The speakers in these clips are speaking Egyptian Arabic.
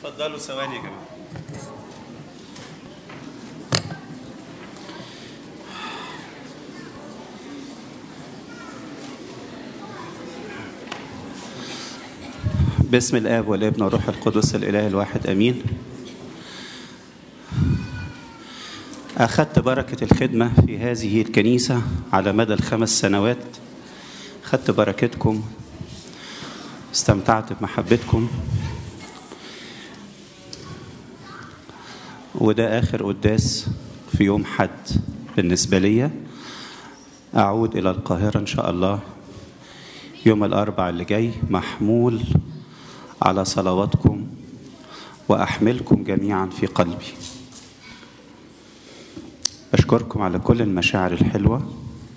اتفضلوا ثواني يا جماعه باسم الاب والابن والروح القدس الاله الواحد امين اخذت بركه الخدمه في هذه الكنيسه على مدى الخمس سنوات خدت بركتكم استمتعت بمحبتكم وده آخر قداس في يوم حد بالنسبة لي أعود إلى القاهرة إن شاء الله يوم الأربع اللي جاي محمول على صلواتكم وأحملكم جميعا في قلبي أشكركم على كل المشاعر الحلوة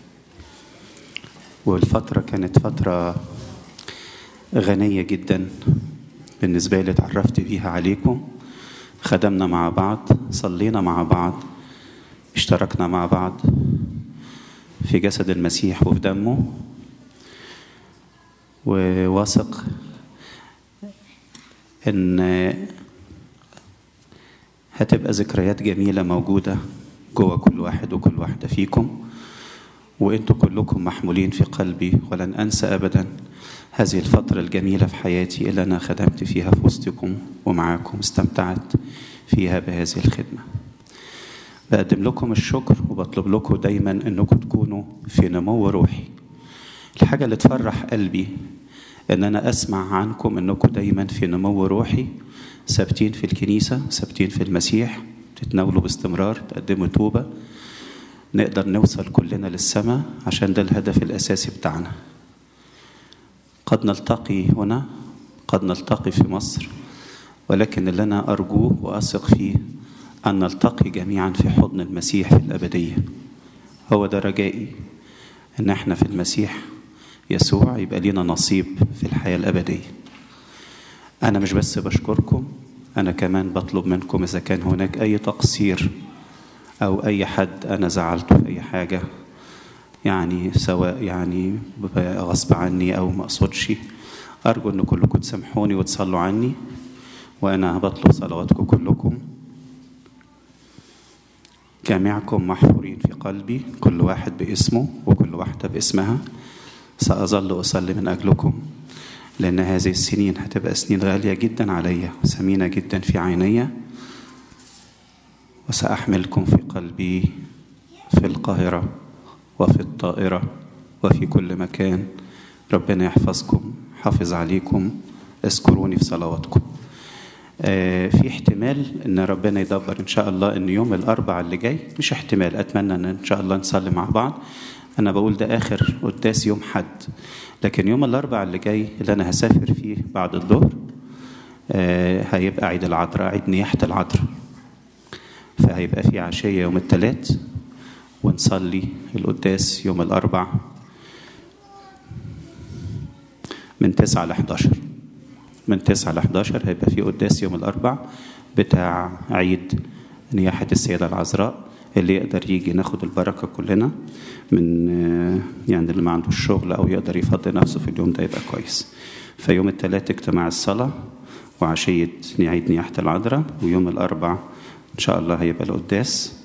والفترة كانت فترة غنية جدا بالنسبة لي اتعرفت بيها عليكم خدمنا مع بعض صلينا مع بعض اشتركنا مع بعض في جسد المسيح وفي دمه وواثق ان هتبقى ذكريات جميلة موجودة جوه كل واحد وكل واحدة فيكم وانتوا كلكم محمولين في قلبي ولن انسى ابدا هذه الفترة الجميلة في حياتي اللي أنا خدمت فيها في وسطكم ومعاكم استمتعت فيها بهذه الخدمة بقدم لكم الشكر وبطلب لكم دايما أنكم تكونوا في نمو روحي الحاجة اللي تفرح قلبي أن أنا أسمع عنكم أنكم دايما في نمو روحي ثابتين في الكنيسة ثابتين في المسيح تتناولوا باستمرار تقدموا توبة نقدر نوصل كلنا للسماء عشان ده الهدف الأساسي بتاعنا قد نلتقي هنا قد نلتقي في مصر ولكن اللي أنا أرجوه وأثق فيه أن نلتقي جميعا في حضن المسيح في الأبدية هو ده رجائي أن احنا في المسيح يسوع يبقى لنا نصيب في الحياة الأبدية أنا مش بس بشكركم أنا كمان بطلب منكم إذا كان هناك أي تقصير أو أي حد أنا زعلته في أي حاجة يعني سواء يعني غصب عني او ما اقصدش ارجو ان كلكم تسامحوني وتصلوا عني وانا بطلب صلواتكم كلكم جميعكم محفورين في قلبي كل واحد باسمه وكل واحده باسمها ساظل اصلي من اجلكم لان هذه السنين هتبقى سنين غاليه جدا عليا وثمينه جدا في عيني وساحملكم في قلبي في القاهره وفي الطائرة وفي كل مكان ربنا يحفظكم حافظ عليكم اذكروني في صلواتكم آه في احتمال ان ربنا يدبر ان شاء الله ان يوم الاربع اللي جاي مش احتمال اتمنى ان ان شاء الله نصلي مع بعض انا بقول ده اخر قداس يوم حد لكن يوم الاربع اللي جاي اللي انا هسافر فيه بعد الظهر آه هيبقى عيد العذراء عيد نياحة العذراء فهيبقى في عشية يوم الثلاث ونصلي القداس يوم الأربع من تسعة ل 11 من تسعة ل 11 هيبقى في قداس يوم الأربع بتاع عيد نياحة السيدة العذراء اللي يقدر يجي ناخد البركة كلنا من يعني اللي ما عندوش شغل أو يقدر يفضي نفسه في اليوم ده يبقى كويس فيوم الثلاث اجتماع الصلاة وعشية عيد نياحة العذراء ويوم الأربع إن شاء الله هيبقى القداس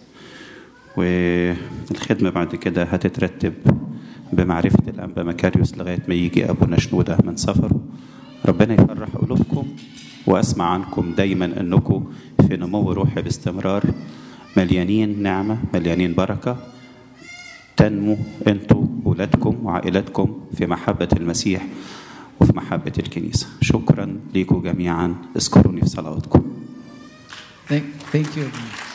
والخدمة بعد كده هتترتب بمعرفة الأنبا مكاريوس لغاية ما يجي أبونا شنودة من سفره ربنا يفرح قلوبكم وأسمع عنكم دايما أنكم في نمو روحي باستمرار مليانين نعمة مليانين بركة تنمو أنتوا ولادكم وعائلاتكم في محبة المسيح وفي محبة الكنيسة شكرا لكم جميعا اذكروني في صلواتكم Thank, thank you.